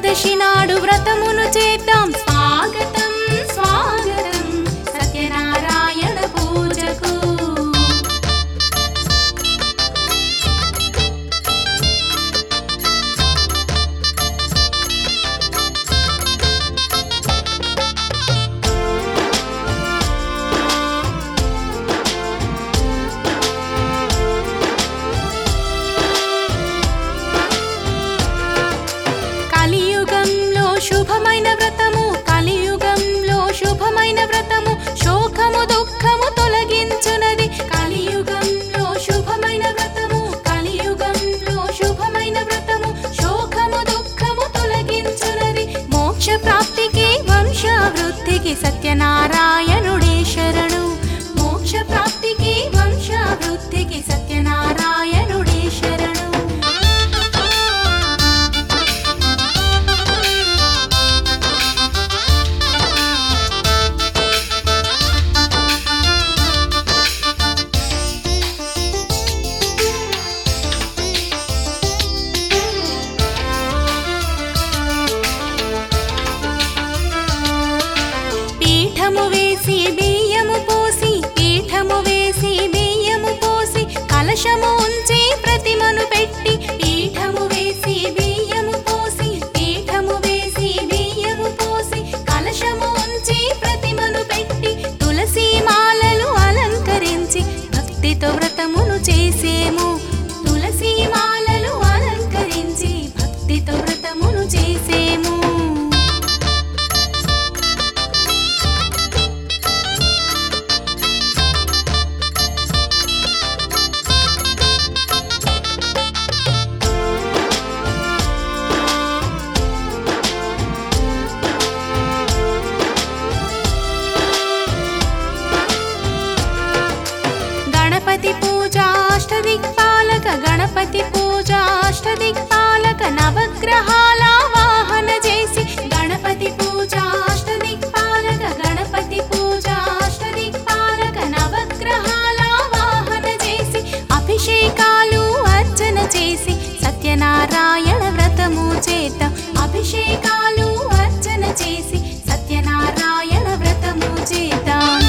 త్రయోదశి నాడు వ్రతమును చేద్దాం స్వాగతం స్వాగతం సత్యనారాయణ పూజకు కలియుగంలో శుభమైన వ్రతము కలియుగంలో శుభమైన వ్రతము శోకము దుఃఖము తొలగించునది కలియుగంలో శుభమైన వ్రతము కలియుగంలో శుభమైన వ్రతము శోకము దుఃఖము తొలగించునది మోక్ష ప్రాప్తికి వంశావృద్ధికి సత్యనారాయణుడే శరణు మోక్ష ప్రాప్తికి వంశావృద్ధికి సత్యనారాయణుడే శరణు పీఠము వేసి బియ్యము పోసి పీఠము వేసి బియ్యము పోసి కలశము ఉంచి ప్రతిమను పెట్టి పీఠము వేసి బియ్యము పోసి పీఠము వేసి బియ్యము పోసి కలశము ఉంచి ప్రతిమను పెట్టి తులసి మాలలు అలంకరించి భక్తితో వ్రతమును చేసేము తులసి మాలలు అలంకరించి భక్తితో వ్రతమును చేసేము గణపతి పూజ అష్టదిక్పాలక గణపతి పూజ అష్టదిక్పాలక నవగ్రహాల వాహన చేసి గణపతి పూజ అష్టదిక్పాలక గణపతి పూజ అష్టదిక్పాలక నవగ్రహాల వాహన చేసి అభిషేకాలు అర్చన చేసి సత్యనారాయణ వ్రతము చేత అభిషేకాలు అర్చన చేసి సత్యనారాయణ వ్రతము చేద్దాం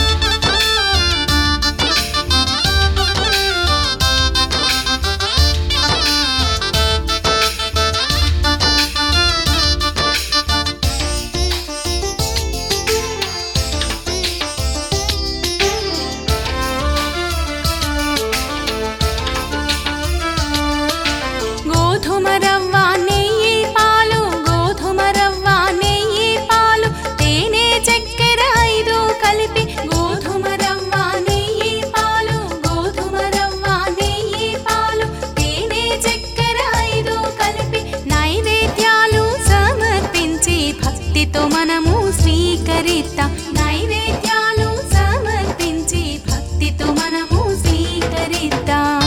గోధుమ రవ్వ నెయ్యి పాలు గోధుమ రవ్వ నెయ్యి పాలు తేనె చక్కెర ఐదు కలిపి గోధుమ రవ్వ నెయ్యి పాలు గోధుమ రవ్వ నెయ్యి పాలు తేనె చక్కెర ఐదు కలిపి నైవేద్యాలు సమర్పించి భక్తితో మనము స్వీకరిద్దాం నైవేద్యాలు సమర్పించి భక్తితో మనము స్వీకరిద్దాం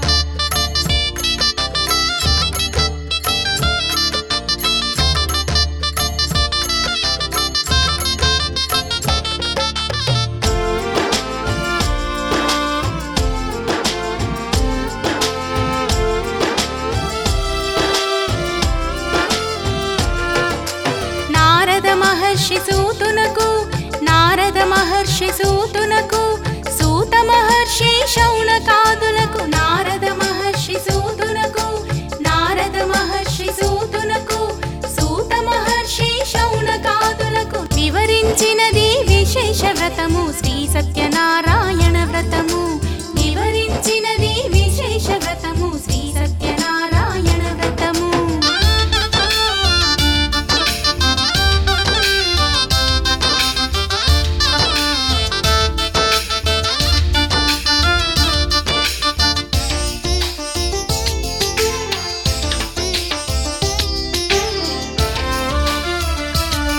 నారద మహర్షి సూతునకు నారద మహర్షి సూతునకు సూత మహర్షి శౌనకాదులకు నారద మహర్షి సూతునకు నారద మహర్షి సూతునకు సూత మహర్షి శౌనకాదులకు వివరించినది విశేష వ్రతము శ్రీ సత్యనారాయణ వ్రతము వివరించినది విశేష వ్రతము శ్రీ సత్యనారాయణ వ్రతము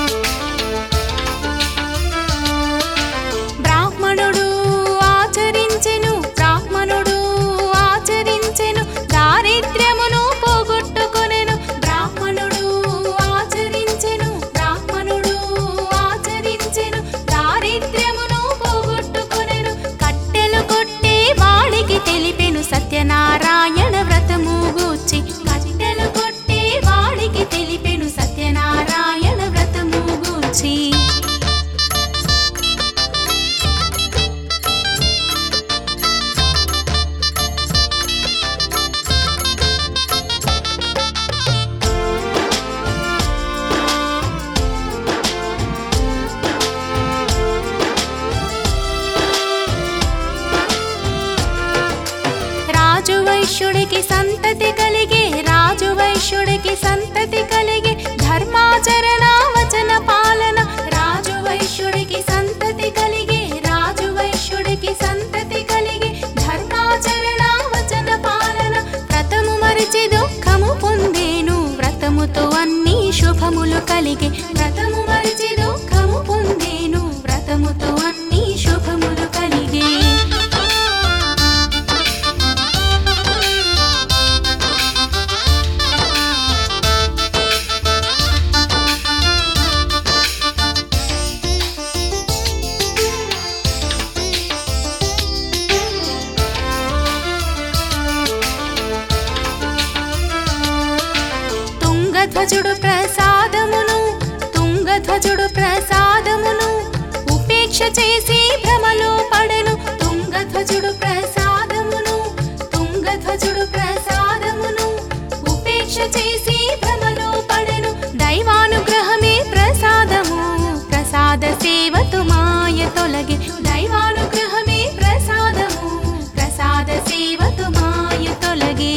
బ్రాహ్మణుడు ఆచరి వైశ్యుడికి సంతతి కలిగే రాజు వైశ్యుడికి సంతతి కలిగే ధర్మాచరణ వచన పాలన రాజు వైశ్యుడికి సంతతి కలిగే రాజు వైశ్యుడికి సంతతి కలిగే ధర్మాచరణ వచన పాలన వ్రతము మరిచి దుఃఖము పొందేను వ్రతముతో అన్ని శుభములు కలిగే వ్రతము మరిచి దుఃఖము పొందేను వ్రతముతో అన్ని శుభములు కలిగే తుంగధ్వజుడు ప్రసాదమును తుంగధ్వజుడు ప్రసాదమును ఉపేక్ష చేసి భ్రమలో పడెను తుంగధ్వజుడు ప్రసాదమును తుంగధ్వజుడు ప్రసాదమును ఉపేక్ష చేసి భ్రమలో పడెను దైవానుగ్రహమే ప్రసాదము ప్రసాద సేవతు మాయ తొలగి దైవానుగ్రహమే ప్రసాదము ప్రసాద సేవతు మాయ తొలగి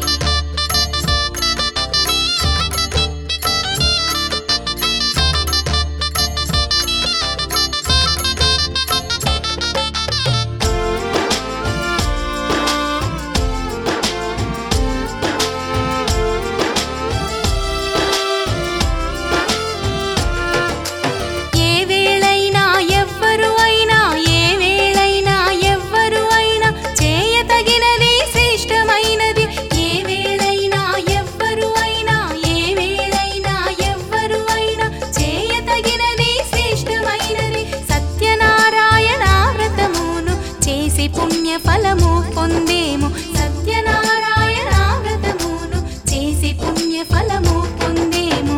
ఏ వేళైనా ఎవ్వరు అయినా ఏ వేళైనా ఎవ్వరు అయినా చేయతగినది శ్రేష్టమైనది ఏ వేళైనా ఎవ్వరు అయినా ఏ వేళైనా ఎవ్వరు అయినా చేయతగినది శ్రేష్టమైనది సత్యనారాయణ వ్రతమును చేసి పుణ్య ఫలము పొందేము సత్యనారాయణ వ్రతమును చేసి పుణ్య ఫలము పొందేము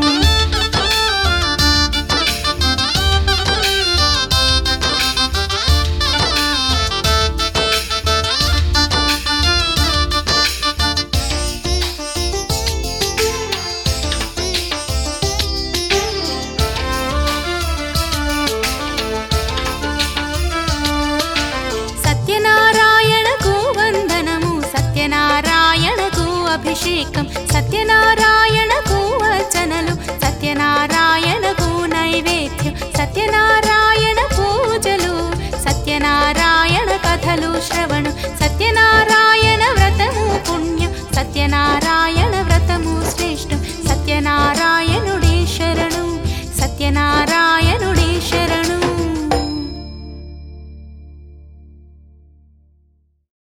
సత్యనారాయణకు వందనము సత్యనారాయణకు అభిషేకం సత్యనారాయణకు వచనలు సత్యనారాయణకు నైవేద్యం సత్యనారాయణ పూజలు సత్యనారాయణ కథలు శ్రవణు